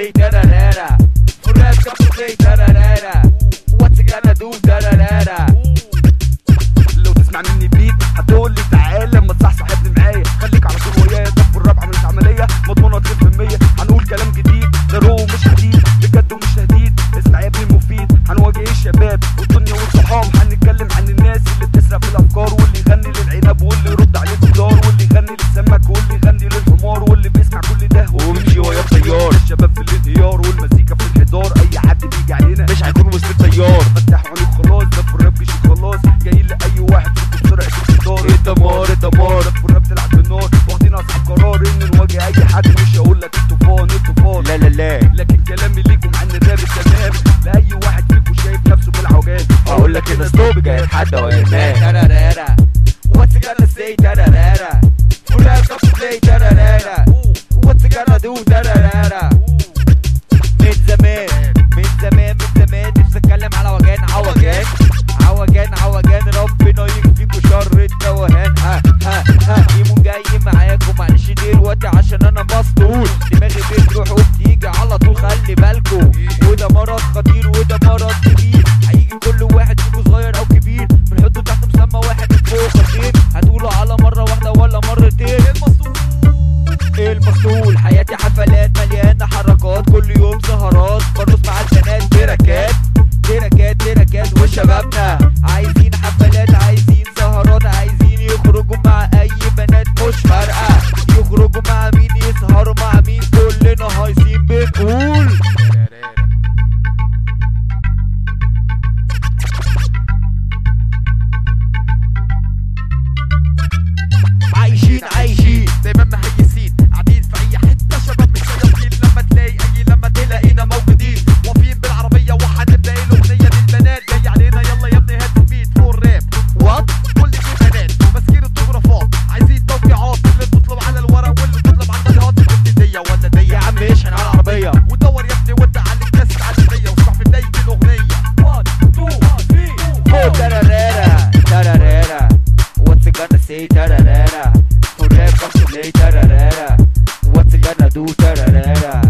say da-da-da-da. For rap comes to say da-da-da-da. What's it gonna do da-da-da-da. لو تسمع مني بيك هتقول لي تعالى ما تصحصح ابني معايا خليك على طول ويايا طب الرابعه مش عمليه مضمونه 2% هنقول كلام جديد ده رو مش حديد بجد ومش تهديد اسمع يا ابني مفيد هنواجه الشباب والدنيا والصحاب هنتكلم عن الناس اللي بتسرق في الافكار واللي يغني للعنب واللي يرد عليه الدولار واللي يغني للسمك واللي يغني للحمار واللي بيسمع كل ده ويمشي ويا الطيار الشباب في الانهيار والمزيكا في الانحدار اي حد بيجي علينا مش هيكون وسط التيار فتح عينيك خلاص ده في الراب جيش خلاص جاي لاي واحد فيكم بسرعه الانتظار الدمار الدمار ده في الراب تلعب بالنار واخدين اصحاب قرار ان نواجه اي حد مش هقول لك الطوفان الطوفان لا لا لا لكن كلامي ليكم عن الراب التمام لاي واحد فيكم شايف نفسه بالعوجات اقول لك ان ستوب جاي يتحدى ويرماه da-da-da-da. What's it gonna say da-da-da-da. For rap comes to say da-da-da-da. What's it gonna do da-da-da-da. من زمان من زمان من زمان نفسي اتكلم على وجان عوجان عوجان عوجان ربنا يكفيكوا شر التوهان ها ها ها ايمون جاي معاكم معلش دلوقتي عشان انا مسطول دماغي بتروح وبتيجي على طول خلي بالكوا وده مرض خطير وده مرض كبير هيجي كل واحد فيكم صغير او كبير بنحطه تحت مسمى واحد من فوق خطير هتقوله على مره واحده ولا مرتين المسطول حياتي حفلات مليانه حركات كل يوم سهرات برقص مع البنات تراكات تراكات تراكات وشبابنا عايزين حفلات عايزين سهرات عايزين يخرجوا مع اي بنات مش فارقه يخرجوا مع مين يسهروا مع مين كلنا هايصين بنقول عايشين عايشين دايما مهيسين قاعدين في اي حته شباب مش شياطين لما تلاقي اي لما تلاقينا موجودين واقفين بالعربيه وهنبدا الاغنيه للبنات جاي علينا يلا يا ابني هات البيت فور راب وات كل دي بنات ماسكين التوجرافات عايزين توقيعات اللي بتطلب على الورق واللي بتطلب على المدهات البنت دي ولا دي يا عم اشحن على العربيه ودور يا ابني وانت على الناس العالميه واسمع في بدايه الاغنيه 1 2 Oh, 3 da-da-da-da, da-da-da-da. What's it gonna say, da-da-da-da? For rap comes to play, da-da-da-da. What's it gonna do, da-da-da-da?